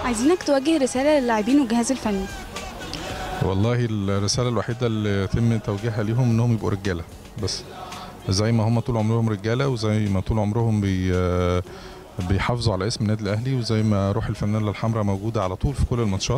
عايزينك توجه رسالة للاعبين والجهاز الفني والله الرسالة الوحيدة اللي يتم توجيهها ليهم انهم يبقوا رجالة بس زي ما هم طول عمرهم رجالة وزي ما طول عمرهم بي بيحافظوا على اسم النادي الاهلي وزي ما روح الفانيلا الحمراء موجودة على طول في كل الماتشات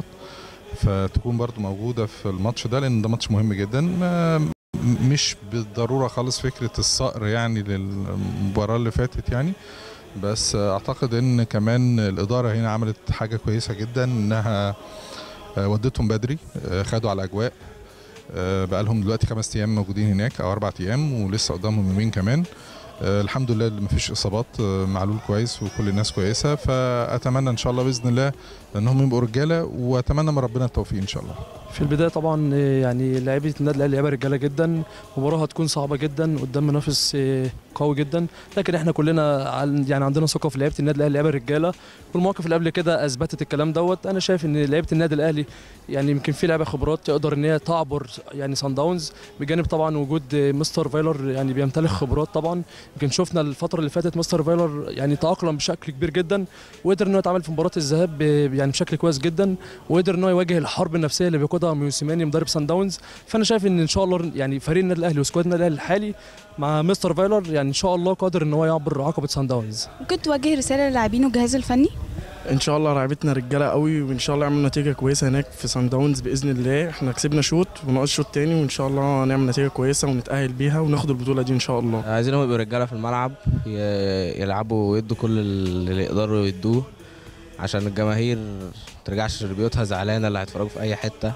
فتكون برضو موجودة في الماتش ده لان ده ماتش مهم جدا ما- مش بالضرورة خالص فكرة الصقر يعني للمباراة اللي فاتت يعني بس اعتقد ان كمان الاداره هنا عملت حاجه كويسه جدا انها آه، ودتهم بدري آه، خدوا على الاجواء آه، بقالهم دلوقتي خمس ايام موجودين هناك او اربع ايام ولسه قدامهم يومين كمان آه، الحمد لله اللي مفيش اصابات آه، معلول كويس وكل الناس كويسه فاتمنى ان شاء الله باذن الله انهم يبقوا رجاله واتمنى من ربنا التوفيق ان شاء الله في البدايه طبعا آه، يعني لعيبه النادي الاهلي لعيبه رجاله جدا مباراه هتكون صعبه جدا قدام منافس آه، قوي جدا لكن احنا كلنا عن- يعني عندنا ثقه في لعيبه النادي الاهلي لعيبه رجاله والمواقف اللي قبل كده اثبتت الكلام دوت انا شايف ان لعيبه النادي الاهلي يعني يمكن في لعيبه خبرات تقدر ان هي تعبر يعني سان داونز بجانب طبعا وجود آه، مستر فايلر يعني بيمتلك خبرات طبعا يمكن شفنا الفتره اللي فاتت مستر فايلر يعني تاقلم بشكل كبير جدا وقدر انه يتعامل في مباراه الذهاب ب- يعني بشكل كويس جدا وقدر انه يواجه الحرب النفسيه اللي بيقودها موسيماني مدرب سان داونز فانا شايف ان ان شاء الله يعني فريق النادي الاهلي وسكواد النادي الاهلي الحالي مع مستر فايلر يعني ان شاء الله قادر ان هو يعبر عقبه سان داونز ممكن توجه رسالة للاعبين والجهاز الفني ان شاء الله لعبتنا رجاله قوي وان شاء الله نعمل نتيجه كويسه هناك في سان داونز باذن الله احنا كسبنا شوط وناقص شوط تاني وان شاء الله نعمل نتيجه كويسه ونتاهل بيها وناخد البطوله دي ان شاء الله عايزينهم يبقوا رجاله في الملعب ي- يلعبوا ويدوا كل اللي يقدروا يدوه عشان الجماهير ترجعش لبيوتها زعلانه اللي هيتفرجوا في اي حته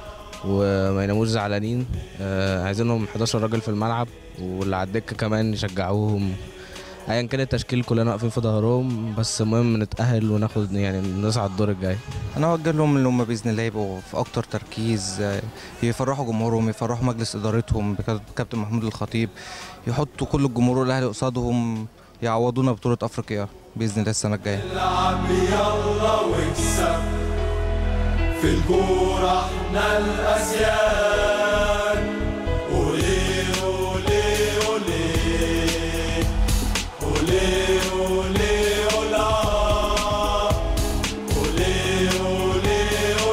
وما يناموش زعلانين آه، عايزينهم 11 راجل في الملعب واللي على الدكه كمان يشجعوهم ايا كان التشكيل كلنا واقفين في ظهرهم بس المهم نتاهل وناخد يعني نصعد الدور الجاي انا اوجه لهم ان هم باذن الله يبقوا في اكتر تركيز آه، يفرحوا جمهورهم يفرحوا مجلس ادارتهم بكابتن محمود الخطيب يحطوا كل الجمهور الاهلي قصادهم يعوضونا بطوله افريقيا باذن الله السنه الجايه العب يلا واكسب في الكورة احنا الأسياد أولي أولي أولي أولي أولي أولا أولي أولي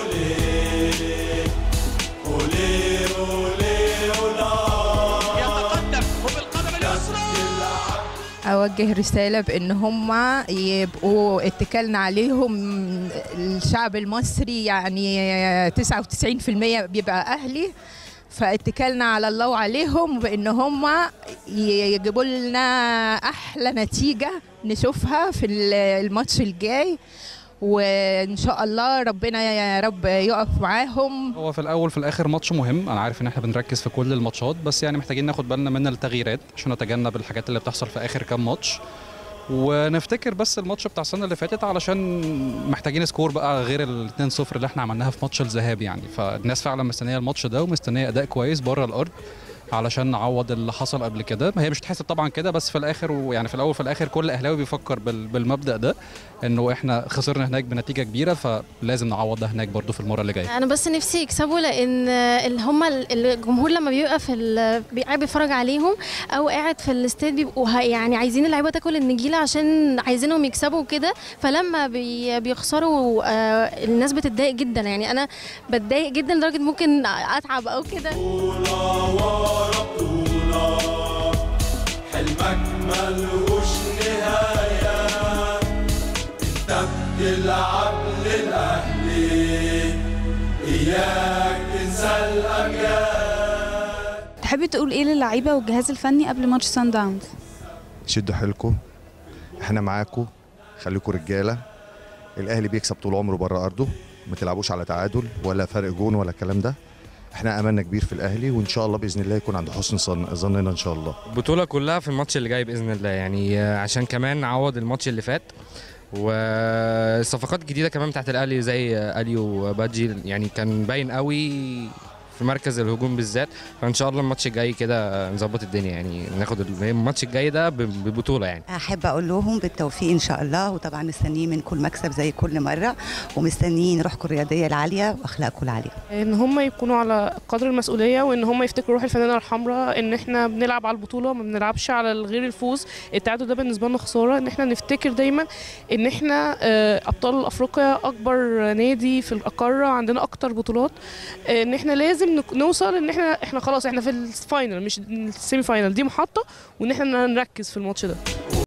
أولي أولي أولي أولا يتقدم وبالقدم اليسرى أوجه رسالة بإن هم يبقوا اتكالنا عليهم الشعب المصري يعني 99% بيبقى أهلي فاتكالنا على الله وعليهم بإن هم يجيبوا لنا أحلى نتيجة نشوفها في الماتش الجاي وإن شاء الله ربنا يا رب يقف معاهم هو في الاول في الاخر ماتش مهم انا عارف ان احنا بنركز في كل الماتشات بس يعني محتاجين ناخد بالنا من التغييرات عشان نتجنب الحاجات اللي بتحصل في اخر كام ماتش ونفتكر بس الماتش بتاع السنه اللي فاتت علشان محتاجين سكور بقى غير ال 2-0 اللي احنا عملناها في ماتش الذهاب يعني فالناس فعلا مستنيه الماتش ده ومستنيه اداء كويس بره الارض علشان نعوض اللي حصل قبل كده هي مش تحسب طبعا كده بس في الاخر ويعني في الاول في الاخر كل اهلاوي بيفكر بال- بالمبدا ده انه احنا خسرنا هناك بنتيجه كبيره فلازم نعوض ده هناك برضو في المره اللي جايه انا بس نفسي يكسبوا لان اللي هم الجمهور لما بيبقى في ال- بي- قاعد بيتفرج عليهم او قاعد في الاستاد بيبقوا ه- يعني عايزين اللعيبه تاكل النجيله عشان عايزينهم يكسبوا كده فلما بي بيخسروا آه، الناس بتتضايق جدا يعني انا بتضايق جدا لدرجه ممكن اتعب او كده بطولة ورا بطولة حلمك ملهوش نهاية انت بتلعب للأهلي إياك تنسى الأمجاد تحب تقول ايه للعيبة والجهاز الفني قبل ماتش سان داونز شدوا حيلكم احنا معاكم خليكم رجاله الاهلي بيكسب طول عمره بره ارضه ما تلعبوش على تعادل ولا فرق جون ولا الكلام ده احنا املنا كبير في الاهلي وان شاء الله باذن الله يكون عند حسن ظن- ظننا ان شاء الله البطولة كلها في الماتش اللي جاي بإذن الله يعني آه، عشان كمان نعوض الماتش اللي فات والصفقات الجديدة كمان بتاعت الأهلي زي آه، أليو وبادجي يعني كان باين قوي في مركز الهجوم بالذات فان شاء الله الماتش الجاي كده نظبط الدنيا يعني ناخد الماتش الجاي ده ب- ببطوله يعني احب اقول لهم بالتوفيق ان شاء الله وطبعا مستنيين من كل مكسب زي كل مره ومستنيين روحكم الرياضيه العاليه واخلاقكم العاليه ان هم يكونوا على قدر المسؤوليه وان هم يفتكروا روح الفانله الحمراء ان احنا بنلعب على البطوله ما بنلعبش على غير الفوز التعادل ده بالنسبه لنا خساره ان احنا نفتكر دايما ان احنا آه، ابطال افريقيا اكبر نادي في القاره عندنا اكتر بطولات آه، ان احنا لازم نك- نوصل ان احنا احنا خلاص احنا في الفاينل مش السيمي فاينل دي محطه وان احنا نركز في الماتش ده